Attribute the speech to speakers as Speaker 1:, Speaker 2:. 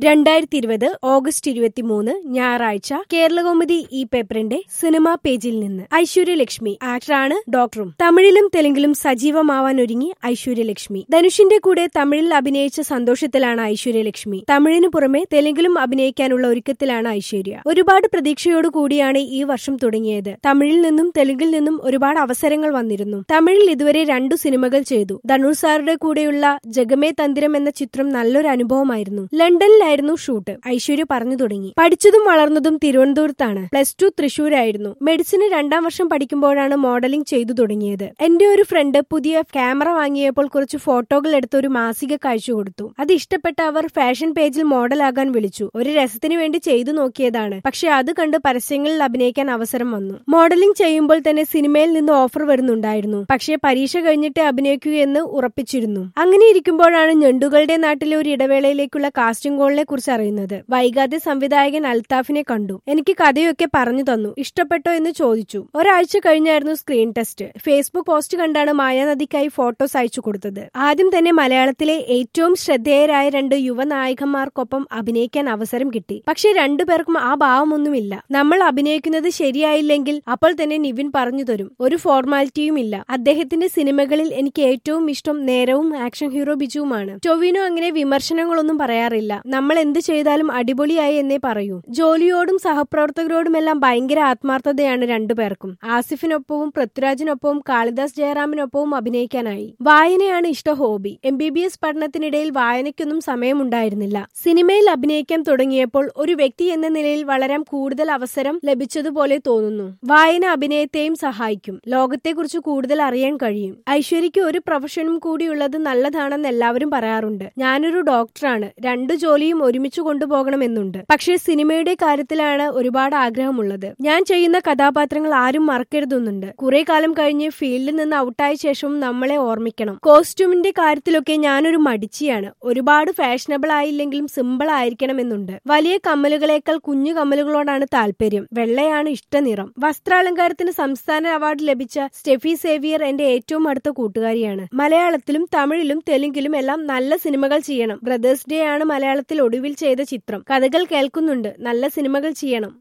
Speaker 1: രണ്ടായിരത്തി ഇരുപത് ഓഗസ്റ്റ് ഇരുപത്തിമൂന്ന് ഞായറാഴ്ച കേരളകൗമുദി ഈ പേപ്പറിന്റെ സിനിമാ പേജിൽ നിന്ന് ഐശ്വര്യലക്ഷ്മി ആക്ടറാണ് ഡോക്ടറും തമിഴിലും തെലുങ്കിലും സജീവമാവാൻ ഒരുങ്ങി ഐശ്വര്യലക്ഷ്മി ധനുഷിന്റെ കൂടെ തമിഴിൽ അഭിനയിച്ച സന്തോഷത്തിലാണ് ഐശ്വര്യലക്ഷ്മി തമിഴിന് പുറമെ തെലുങ്കിലും അഭിനയിക്കാനുള്ള ഒരുക്കത്തിലാണ് ഐശ്വര്യ ഒരുപാട് പ്രതീക്ഷയോടു കൂടിയാണ് ഈ വർഷം തുടങ്ങിയത് തമിഴിൽ നിന്നും തെലുങ്കിൽ നിന്നും ഒരുപാട് അവസരങ്ങൾ വന്നിരുന്നു തമിഴിൽ ഇതുവരെ രണ്ടു സിനിമകൾ ചെയ്തു ധനുഷ് സാറുടെ കൂടെയുള്ള ജഗമേ തന്തിരം എന്ന ചിത്രം നല്ലൊരു അനുഭവമായിരുന്നു ലണ്ടനിലായിരുന്നു ഷൂട്ട് ഐശ്വര്യ പറഞ്ഞു തുടങ്ങി പഠിച്ചതും വളർന്നതും തിരുവനന്തപുരത്താണ് പ്ലസ് ടു തൃശൂരായിരുന്നു മെഡിസിന് രണ്ടാം വർഷം പഠിക്കുമ്പോഴാണ് മോഡലിംഗ് ചെയ്തു തുടങ്ങിയത് എന്റെ ഒരു ഫ്രണ്ട് പുതിയ ക്യാമറ വാങ്ങിയപ്പോൾ കുറച്ച് ഫോട്ടോകൾ എടുത്ത് ഒരു മാസിക കാഴ്ച കൊടുത്തു അത് ഇഷ്ടപ്പെട്ട അവർ ഫാഷൻ പേജിൽ മോഡലാകാൻ വിളിച്ചു ഒരു രസത്തിന് വേണ്ടി ചെയ്തു നോക്കിയതാണ് പക്ഷെ അത് കണ്ട് പരസ്യങ്ങളിൽ അഭിനയിക്കാൻ അവസരം വന്നു മോഡലിംഗ് ചെയ്യുമ്പോൾ തന്നെ സിനിമയിൽ നിന്ന് ഓഫർ വരുന്നുണ്ടായിരുന്നു പക്ഷേ പരീക്ഷ കഴിഞ്ഞിട്ട് അഭിനയിക്കുകയെന്ന് ഉറപ്പിച്ചിരുന്നു അങ്ങനെ ഇരിക്കുമ്പോഴാണ് ഞണ്ടുകളുടെ നാട്ടിലെ ഒരു ഇടവേളയിലേക്കുള്ള കാസ്റ്റിംഗ് കോളിനെ കുറിച്ച് അറിയുന്നത് വൈകാതെ സംവിധായകൻ അൽത്താഫിനെ കണ്ടു എനിക്ക് കഥയൊക്കെ പറഞ്ഞു തന്നു ഇഷ്ടപ്പെട്ടോ എന്ന് ചോദിച്ചു ഒരാഴ്ച കഴിഞ്ഞായിരുന്നു സ്ക്രീൻ ടെസ്റ്റ് ഫേസ്ബുക്ക് പോസ്റ്റ് കണ്ടാണ് മായാനദിക്കായി ഫോട്ടോസ് അയച്ചു കൊടുത്തത് ആദ്യം തന്നെ മലയാളത്തിലെ ഏറ്റവും ശ്രദ്ധേയരായ രണ്ട് യുവനായകന്മാർക്കൊപ്പം അഭിനയിക്കാൻ അവസരം കിട്ടി പക്ഷെ രണ്ടുപേർക്കും ആ ഭാവമൊന്നുമില്ല നമ്മൾ അഭിനയിക്കുന്നത് ശരിയായില്ലെങ്കിൽ അപ്പോൾ തന്നെ നിവിൻ പറഞ്ഞു തരും ഒരു ഫോർമാലിറ്റിയും ഇല്ല അദ്ദേഹത്തിന്റെ സിനിമകളിൽ എനിക്ക് ഏറ്റവും ഇഷ്ടം നേരവും ആക്ഷൻ ഹീറോ ബിജുവുമാണ് ടൊവിനോ അങ്ങനെ വിമർശനങ്ങളൊന്നും പറയാറില്ല നമ്മൾ എന്ത് ചെയ്താലും അടിപൊളിയായി എന്നേ പറയൂ ജോലിയോടും സഹപ്രവർത്തകരോടുമെല്ലാം ഭയങ്കര ആത്മാർത്ഥതയാണ് രണ്ടുപേർക്കും ആസിഫിനൊപ്പവും പൃഥ്വിരാജിനൊപ്പവും കാളിദാസ് ജയറാമിനൊപ്പവും അഭിനയിക്കാനായി വായനയാണ് ഇഷ്ട hobby M B B S പഠനത്തിനിടയിൽ വായനയ്ക്കൊന്നും സമയമുണ്ടായിരുന്നില്ല സിനിമയിൽ അഭിനയിക്കാൻ തുടങ്ങിയപ്പോൾ ഒരു വ്യക്തി എന്ന നിലയിൽ വളരാൻ കൂടുതൽ അവസരം ലഭിച്ചതുപോലെ തോന്നുന്നു വായന അഭിനയത്തെയും സഹായിക്കും ലോകത്തെക്കുറിച്ച് കൂടുതൽ അറിയാൻ കഴിയും ഐശ്വര്യയ്ക്ക് ഒരു പ്രൊഫഷനും കൂടിയുള്ളത് നല്ലതാണെന്ന് എല്ലാവരും പറയാറുണ്ട് ഞാനൊരു ഡോക്ടറാണ് രണ്ടു ജോലിയും ഒരുമിച്ച് കൊണ്ടുപോകണമെന്നുണ്ട് പക്ഷേ സിനിമയുടെ കാര്യത്തിലാണ് ഒരുപാട് ആഗ്രഹമുള്ളത് ഞാൻ ചെയ്യുന്ന കഥാപാത്രങ്ങൾ ആരും മറക്കരുതെന്നുണ്ട് കുറെ കാലം കഴിഞ്ഞ് ഫീൽഡിൽ നിന്ന് ഔട്ടായ ശേഷവും നമ്മളെ ഓർമ്മിക്കണം കോസ്റ്റ്യൂമിന്റെ കാര്യത്തിലൊക്കെ ഞാനൊരു മടിച്ചിയാണ് ഒരുപാട് ഫാഷനബിൾ ആയില്ലെങ്കിലും സിമ്പിൾ ആയിരിക്കണമെന്നുണ്ട് വലിയ കമ്മലുകളേക്കാൾ കുഞ്ഞു കമ്മലുകളോടാണ് താല്പര്യം വെള്ളയാണ് ഇഷ്ടനിറം വസ്ത്രാലങ്കാരത്തിന് സംസ്ഥാന അവാർഡ് ലഭിച്ച സ്റ്റെഫി സേവിയർ എന്റെ ഏറ്റവും അടുത്ത കൂട്ടുകാരിയാണ് മലയാളത്തിലും തമിഴിലും തെലുങ്കിലും എല്ലാം നല്ല സിനിമകൾ ചെയ്യണം ബ്രദേഴ്സ് ഡേ ആണ് മലയാളത്തിൽ ഒടുവിൽ ചെയ്ത ചിത്രം കഥകൾ കേൾക്കുന്നുണ്ട് നല്ല സിനിമകൾ ചെയ്യണം